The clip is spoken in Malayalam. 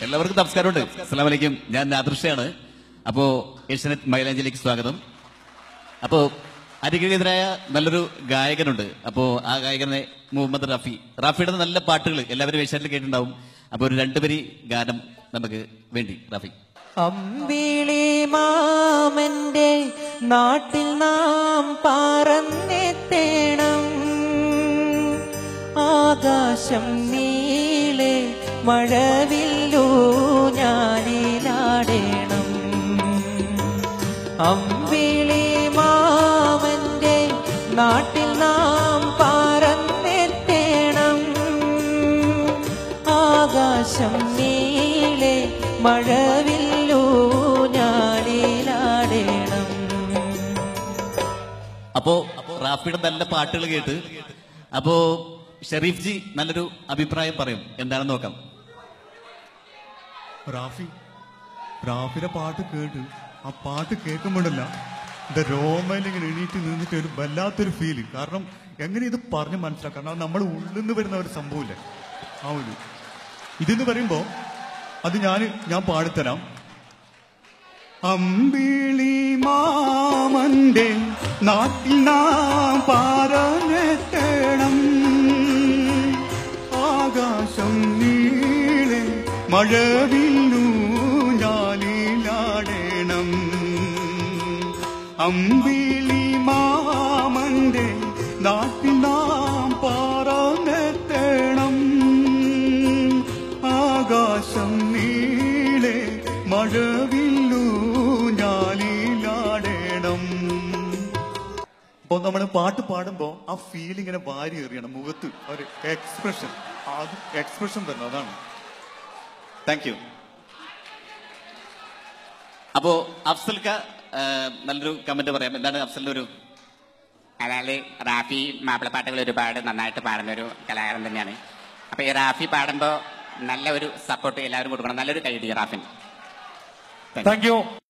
എല്ലാവർക്കും നമസ്കാരമുണ്ട് അസ്സാം വലൈക്കും ഞാൻ നാദൃഷയാണ് അപ്പോ ഏഷ്യനെറ്റ് മൈലാഞ്ചിലേക്ക് സ്വാഗതം അപ്പോ അരികെതിരായ നല്ലൊരു ഗായകനുണ്ട് അപ്പോ ആ ഗായകനെ മുഹമ്മദ് റാഫി റാഫിയുടെ നല്ല പാട്ടുകൾ എല്ലാവരും ഏഷ്യാനെറ്റിൽ കേട്ടിട്ടുണ്ടാവും അപ്പൊ ഒരു രണ്ടുപേരി ഗാനം നമുക്ക് വേണ്ടി റാഫി അമ്പിളി മാമന്റെ നാട്ടിൽ നാം പറന്നെത്തേണം ആകാശം നീളെ മഴവില്ലൂ ഞാനിലാടേണം അമ്പിളി മാമന്റെ നാട്ടിൽ നാം പറന്നെത്തേണം ആകാശം നീളെ മഴവില്ലൂ ഞാനിലാടേണം അപ്പോ റാഫിയുടെ നല്ല പാട്ടുകൾ കേട്ട് അപ്പോ ഷെരീഫ് ജി നല്ലൊരു അഭിപ്രായം പറയും എന്താണെന്ന് നോക്കാം റാഫി റാഫിയുടെ പാട്ട് കേട്ട് ആ പാട്ട് കേൾക്കുമ്പോഴല്ല എന്റെ രോമയിൽ ഇങ്ങനെ എണീറ്റ് നിന്നിട്ട് ഒരു വല്ലാത്തൊരു ഫീല് കാരണം എങ്ങനെ ഇത് പറഞ്ഞ് മനസ്സിലാക്കാം കാരണം നമ്മൾ ഉള്ളിൽ നിന്ന് വരുന്ന ഒരു സംഭവമില്ലേ ആ ഒരു ഇതെന്ന് പറയുമ്പോ അത് ഞാൻ ഞാൻ പാടിത്തരാം അമ്പിളി മാമന്റെ നാട്ടിൽ നാം പാരനെത്തേണം ആകാശം നീളെ മഴവില്ലു ഞാനിലാടേണം അമ്പിളി മാമന്റെ നാട്ടിൽ നാം പാറന്നെത്തേണം ആകാശം നീളെ മഴവില്ലു ഞാനിലാടേണം അപ്പൊ നമ്മൾ പാട്ട് പാടുമ്പോ ആ ഫീൽ ഇങ്ങനെ വാരി എറിയണം മുഖത്ത് ആ ഒരു എക്സ്പ്രഷൻ അത് എക്സ്പ്രഷൻ തന്നെ അതാണ് താങ്ക് യു അപ്പോ അഫ്സൽക്ക ആ, നല്ലൊരു കമന്റ് പറയാം എന്താണ് അഫ്സലിന്റെ ഒരു അതായത് റാഫി മാപ്പിളപ്പാട്ടുകൾ ഒരുപാട് നന്നായിട്ട് പാടുന്ന ഒരു കലാകാരൻ തന്നെയാണ് അപ്പൊ ഈ റാഫി പാടുമ്പോൾ നല്ല ഒരു സപ്പോർട്ട് എല്ലാവരും കൊടുക്കണം നല്ലൊരു കൈയടി റാഫിന് താങ്ക് യു